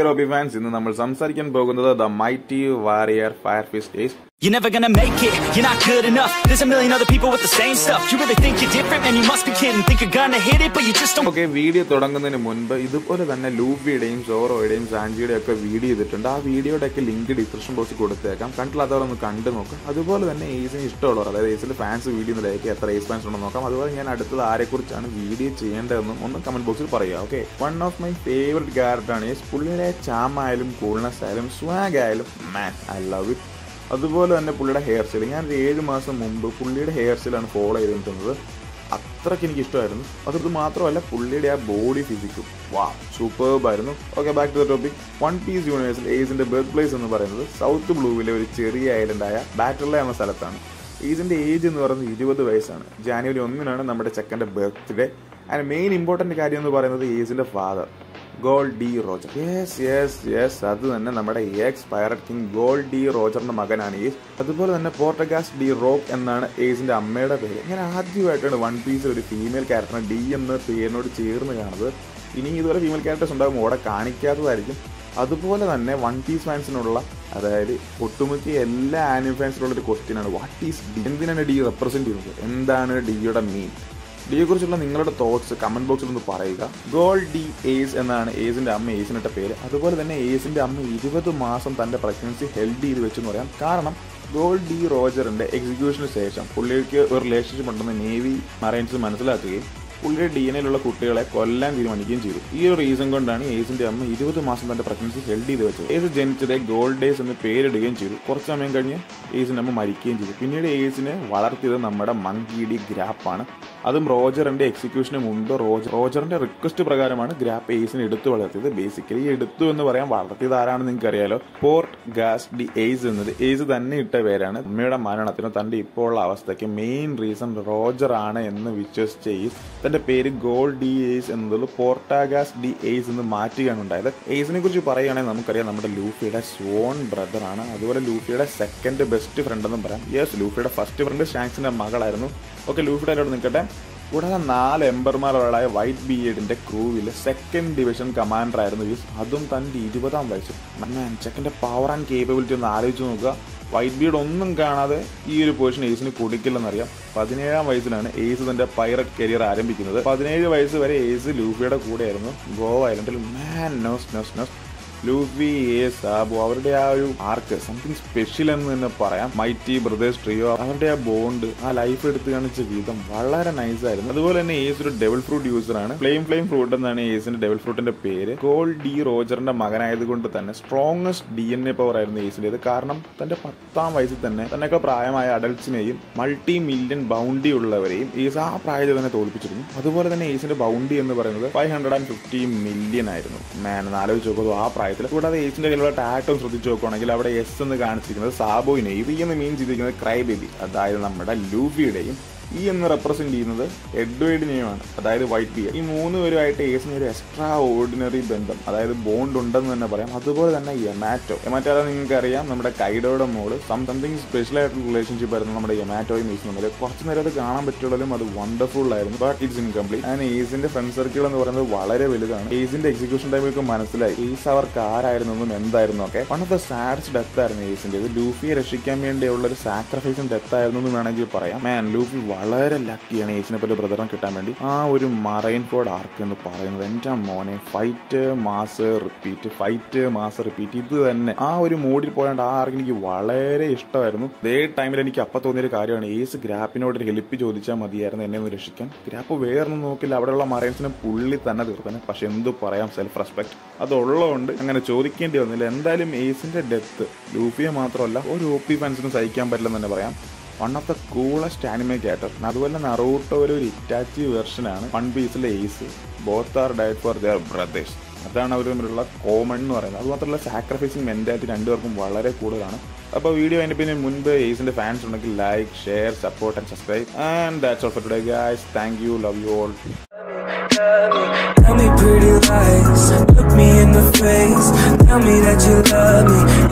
ഓബി fans ഇന്ന് നമ്മൾ സംസാരിക്കാൻ പോകുന്നത് the mighty warrior fire fist is You're never gonna make it, you're not good enough. There's a million other people with the same stuff. You really think you're different, man? You must be kidding. Think you're gonna hit it, but you just don't. Okay video തുടങ്ങുന്നതിന് മുൻപ് ഇതുപോലെ തന്നെ ലൂബിയുടെയും സോറോയുടെയും സാൻജിയുടെയും ഒക്കെ video ചെയ്തിട്ടുണ്ട് ആ വീഡിയോയുടെ ഒക്കെ link description ബോക്സിൽ കൊടുത്തേക്കാം കണ്ടില്ലാത്തവർ ഒന്ന് കണ്ടു നോക്കാം അതുപോലെ തന്നെ ഏസിന് ഇഷ്ടമുള്ളവർ അതായത് ഏസിൽ ഫാൻസ് വീഡിയോ ഒന്ന് ലൈക്ക് എത്ര ഏസ് ഫാൻസ് ഉണ്ടെന്ന് നോക്കാം അതുപോലെ ഞാൻ അടുത്തത് ആരെക്കുറിച്ചാണ് വീഡിയോ ചെയ്യേണ്ടതെന്നും ഒന്ന് കമന്റ് ബോക്സിൽ പറയുക okay one of my favourite ക്യാരക്ടറാണ് ഏസ് പുള്ളിയുടെ ചാമായാലും കൂൾനെസ് ആയാലും സ്വാഗ് ആയാലും മാൻ ഐ ലവ് ഇറ്റ് അതുപോലെ തന്നെ പുള്ളിയുടെ ഹെയർ സ്റ്റൈൽ ഞാൻ ഒരു ഏഴ് മാസം മുമ്പ് പുള്ളിയുടെ ഹെയർ സ്റ്റൈലാണ് ഫോളോ ചെയ്തിട്ടുള്ളത് അത്രയ്ക്ക് എനിക്ക് ഇഷ്ടമായിരുന്നു അത് മാത്രമല്ല പുള്ളിയുടെ ആ ബോഡി ഫിസിക്കും വാ സൂപ്പർബ് ആയിരുന്നു okay back to the topic One Piece യൂണിവേഴ്സിൽ ഏസിന്റെ ബർത്ത് പ്ലേസ് എന്ന് പറയുന്നത് സൗത്ത് ബ്ലൂവിലെ ഒരു ചെറിയ ഐലൻഡായ ബാറ്റർല എന്ന സ്ഥലത്താണ് ഏസിന്റെ ഏജ് എന്ന് പറയുന്നത് ഇരുപത് വയസ്സാണ് ജാനുവരി ഒന്നിനാണ് നമ്മുടെ ചെക്കൻ്റെ ബർത്ത്ഡേ ആൻഡ് മെയിൻ ഇമ്പോർട്ടൻറ്റ് കാര്യം എന്ന് പറയുന്നത് ഏസിന്റെ father Gol D Roger yes yes yes അത് തന്നെ നമ്മുടെ ex pirate king Gol D റോജറിന്റെ മകനാണ് ഏസ് അതുപോലെ തന്നെ പോർട്ടഗാസ് ഡി റോക്ക് എന്നാണ് ഏസിന്റെ അമ്മയുടെ പേര് ഞാൻ ആദ്യമായിട്ടാണ് വൺ പീസിൽ ഒരു ഫീമെയിൽ ക്യാരക്ടറിനെ ഡി എന്ന പേരിനോട് ചേർന്ന് കാണുന്നത് ഇനി ഇതുവരെ ഫീമെയിൽ ക്യാരക്ടേഴ്സ് ഉണ്ടാകും ഓടെ കാണിക്കാത്തതായിരിക്കും അതുപോലെ തന്നെ വൺ പീസ് ഫാൻസിനുള്ള അതായത് ഒട്ടുമിക്ക എല്ലാ ആനിമൽ ഫാൻസിനുള്ള ഒരു ക്വസ്റ്റ്യൻ ആണ് വാട്ട് ഈസ് ഡി എന്തിനാണ് ഡി റെപ്രസെന്റ് ചെയ്യുന്നത് എന്താണ് ഡിയുടെ മീൻ ഡിയെ കുറിച്ചുള്ള നിങ്ങളുടെ തോട്ട്സ് കമന്റ് ബോക്സിൽ ഒന്ന് പറയുക ഗോൾ ഡി ഏസ് എന്നാണ് ഏസിന്റെ അമ്മ ഏസിനിട്ട പേര് അതുപോലെ തന്നെ ഏസിന്റെ അമ്മ ഇരുപത് മാസം തന്റെ പ്രഗ്നൻസി ഹെൽഡ് ചെയ്ത് വെച്ചെന്ന് പറയാം കാരണം ഗോൾ ഡി റോജറിന്റെ എക്സിക്യൂഷന് ശേഷം പുള്ളിക്ക് ഒരു റിലേഷൻഷിപ്പ് ഉണ്ടെന്ന് നേവി മറൈൻസ് മനസ്സിലാക്കുകയും പുള്ളിയുടെ ഡി എൻ എയിലുള്ള കുട്ടികളെ കൊല്ലാൻ തീരുമാനിക്കുകയും ചെയ്തു ഈ ഒരു റീസൺ കൊണ്ടാണ് ഏസിന്റെ അമ്മ ഇരുപത് മാസം തന്റെ പ്രഗ്നൻസി ഹെൽഡ് ചെയ്ത് വെച്ചത് ഏസ് ജനിച്ചത് ഗോൾഡ് ഡേയ്സ് എന്ന് പേരിടുകയും ചെയ്തു കുറച്ച് സമയം കഴിഞ്ഞ് ഏസിന്റെ അമ്മ മരിക്കുകയും ചെയ്തു പിന്നീട് ഏസിനെ വളർത്തിയത് നമ്മുടെ മങ്കി ഡി ഗ്രാപ്പാണ് അതും റോജറിന്റെ എക്സിക്യൂഷന് മുമ്പ് റോജർ റോജറിന്റെ റിക്വസ്റ്റ് പ്രകാരമാണ് ഗ്രാപ്പ് ഏസിനെ എടുത്തു വളർത്തിയത് ബേസിക്കലി എടുത്തു എന്ന് പറയാൻ വളർത്തിയത് ആരാണെന്ന് നിങ്ങൾക്ക് അറിയാലോ പോർട്ട് ഗാസ് ഡി ഏസ് എന്നത് ഏസ് തന്നെ ഇട്ട പേരാണ് അമ്മയുടെ മരണത്തിന് തന്റെ ഇപ്പോൾ ഉള്ള അവസ്ഥയ്ക്ക് മെയിൻ റീസൺ റോജർ ആണ് എന്ന് വിശ്വസിച്ച ഏസ് തന്റെ പേര് ഗോൾ ഡി ഏസ് എന്നത് പോർട്ടാഗാസ് ഡി ഏസ് എന്ന് മാറ്റുകയാണ് ഉണ്ടായത് ഏസിനെ കുറിച്ച് പറയുകയാണെങ്കിൽ നമുക്കറിയാം നമ്മുടെ ലൂഫിയുടെ സ്വോൺ ബ്രദർ ആണ് അതുപോലെ ലൂഫിയുടെ സെക്കൻഡ് ബെസ്റ്റ് ഫ്രണ്ട് എന്നും പറയാം യെസ് ലൂഫിയുടെ ഫസ്റ്റ് ഫ്രണ്ട് ഷാങ്സിന്റെ മകളായിരുന്നു ഓക്കെ ലൂഫിയുടെ അവിടെ നിൽക്കട്ടെ കൂടാതെ നാല് എംബർമാരുകളായ വൈറ്റ് ബിയേഡിന്റെ ക്രൂവിൽ സെക്കൻഡ് ഡിവിഷൻ കമാൻഡർ ആയിരുന്നു യൂസ് അതും തന്റെ ഇരുപതാം വയസ്സിൽ മാൻ ചെക്കന്റെ പവർ ആൻഡ് കേപ്പബിലിറ്റി ഒന്ന് ആലോചിച്ച് നോക്കുക വൈറ്റ് ബീഡ് ഒന്നും കാണാതെ ഈ ഒരു പൊസിഷൻ ഏസിന് കൊടുക്കില്ലെന്നറിയാം പതിനേഴാം വയസ്സിലാണ് ഏസ് തന്റെ പൈററ്റ് കരിയർ ആരംഭിക്കുന്നത് പതിനേഴ് വയസ്സ് വരെ ഏസ് ലൂഫിയുടെ കൂടെയായിരുന്നു ഗോവ ഐലൻഡിൽ man nose nose nose Luffy A Sabo അവരുടെ ആ ഒരു ആർക്ക് സംതിങ് സ്പെഷ്യൽ എന്ന് തന്നെ പറയാം മൈറ്റി ബ്രദേഴ്സ് ട്രിയോ അവരുടെ ആ ബോണ്ട് ആ ലൈഫ് എടുത്ത് കാണിച്ച വിധം വളരെ നൈസ് ആയിരുന്നു അതുപോലെ തന്നെ ഏസ് ഒരു ഡെവൽ ഫ്രൂട്ട് യൂസർ ആണ് ഫ്ലെയിം ഫ്ലെയിം ഫ്രൂട്ട് എന്നാണ് ഏസിന്റെ ഡെവൽ ഫ്രൂട്ടിന്റെ പേര് ഗോൾ ഡി റോജറിന്റെ മകനായതുകൊണ്ട് തന്നെ strongest D N A power ആയിരുന്നു ഏസിന്റേത് കാരണം തന്റെ പത്താം വയസ്സിൽ തന്നെ തന്നെയൊക്കെ പ്രായമായ അഡൽട്സിനെയും മൾട്ടി മില്യൺ ബൗണ്ടി ഉള്ളവരെയും ഏസ് ആ പ്രായത്തിൽ തന്നെ തോൽപ്പിച്ചിരുന്നു അതുപോലെ തന്നെ ഏസിന്റെ ബൗണ്ടി എന്ന് പറയുന്നത് five hundred and fifty million ആയിരുന്നു മാൻ ഒന്ന് ആലോചിച്ച് നോക്കുമ്പോൾ ആ പ്രായത്തിൽ കൂടാതെ ഏസിന്റെ കയ്യിലുള്ള ടാറ്റോ ശ്രദ്ധിച്ചു നോക്കുകയാണെങ്കിൽ അവിടെ എസ് എന്ന് കാണിച്ചിരിക്കുന്നത് സാബോയിനെയും വി എന്ന് മീൻ ചെയ്തിരിക്കുന്നത് ക്രൈ ബേബി അതായത് നമ്മുടെ ലൂഫിയുടെയും ഈ എന്ന് റെപ്രസെന്റ് ചെയ്യുന്നത് എഡ്വേർഡിനെയുമാണ് അതായത് വൈറ്റ് ബിയർ ഈ മൂന്ന് പേരുമായിട്ട് ഏസിന് ഒരു എക്സ്ട്രാ ഓർഡിനറി ബന്ധം അതായത് ബോണ്ട് ഉണ്ടെന്ന് തന്നെ പറയാം അതുപോലെ തന്നെ യമാറ്റോ യമാറ്റോ നിങ്ങൾക്ക് അറിയാം നമ്മുടെ കൈഡോയുടെ മോള് സം സംതിങ് സ്പെഷ്യൽ ആയിട്ടുള്ള റിലേഷൻഷിപ്പ് ആയിരുന്നു നമ്മുടെ യമാറ്റോയും ഏസും തമ്മിൽ കുറച്ച് നേരം അത് കാണാൻ പറ്റുള്ളൂ അത് വണ്ടർഫുൾ ആയിരുന്നു ബട്ട് ഇറ്റ്സ് ഇൻകംപ്ലീറ്റ് ആൻഡ് ഏസിന്റെ ഫ്രണ്ട് സർക്കിൾ എന്ന് പറയുന്നത് വളരെ വലുതാണ് ഏസിന്റെ എക്സിക്യൂഷൻ ടൈമിലേക്ക് മനസ്സിലായി ഏസ് അവർക്ക് ആരായിരുന്നെന്നും എന്തായിരുന്നു ഒക്കെ one of the saddest death ആയിരുന്നു ഏസിന്റെ ഇത് ലൂഫിയെ രക്ഷിക്കാൻ വേണ്ടിയുള്ള ഒരു സാക്രിഫൈസും ഡെത്ത് ആയിരുന്നു എന്ന് വേണമെങ്കിൽ പറയാം മാൻ ലൂഫി വളരെ ലക്കിയാണ് ഏസിനെ പോലെ ബ്രദറിനെ കിട്ടാൻ വേണ്ടി ആ ഒരു മറൈൻ ഫോർഡ് ആർക്ക് എന്ന് പറയുന്നത് എൻ്റെ മോനെ fight mass repeat fight mass repeat ഇത് തന്നെ ആ ഒരു മൂഡിൽ പോയാണ്ട് ആ ആർക്ക് എനിക്ക് വളരെ ഇഷ്ടമായിരുന്നു അതേ ടൈമിൽ എനിക്ക് അപ്പം തോന്നിയൊരു കാര്യമാണ് ഏസ് ഗ്രാപ്പിനോട് ഒരു ഹെൽപ്പ് ചോദിച്ചാൽ മതിയായിരുന്നു എന്നെ ഒന്ന് രക്ഷിക്കാൻ ഗ്രാപ്പ് വേറൊന്നും നോക്കില്ല അവിടെയുള്ള മറൈൻസിനെ പുള്ളി തന്നെ തീർത്തന്നെ പക്ഷെ എന്തു പറയാം സെൽഫ് റെസ്പെക്ട് അതുള്ളതുകൊണ്ട് അങ്ങനെ ചോദിക്കേണ്ടി വന്നില്ല എന്തായാലും ഏസിന്റെ ഡെത്ത് ലൂഫിയെ മാത്രമല്ല ഒരു ഒ പി ഫാൻസിനും സഹിക്കാൻ പറ്റില്ലെന്ന് തന്നെ പറയാം one of the coolest anime character അതുപോലെ നറൂട്ടോ ഒരു ഇറ്റാച്ചി വെർഷനാണ് വൺ പീസിലെ Ace both are died for their brothers അതാണ് അവർ തമ്മിലുള്ള കോമൺ എന്ന് പറയുന്നത് അതുമാത്രമല്ല സാക്രിഫൈസിങ് മെന്റാലിറ്റി രണ്ടുപേർക്കും വളരെ കൂടുതലാണ് അപ്പോൾ വീഡിയോ അതിൻ്റെ പിന്നെ മുൻപ് ഏസിന്റെ ഫാൻസ് ഉണ്ടെങ്കിൽ like share support and subscribe and that's all for today guys thank you love you all Tell me pretty lies, look me in the face. Tell me that you love me,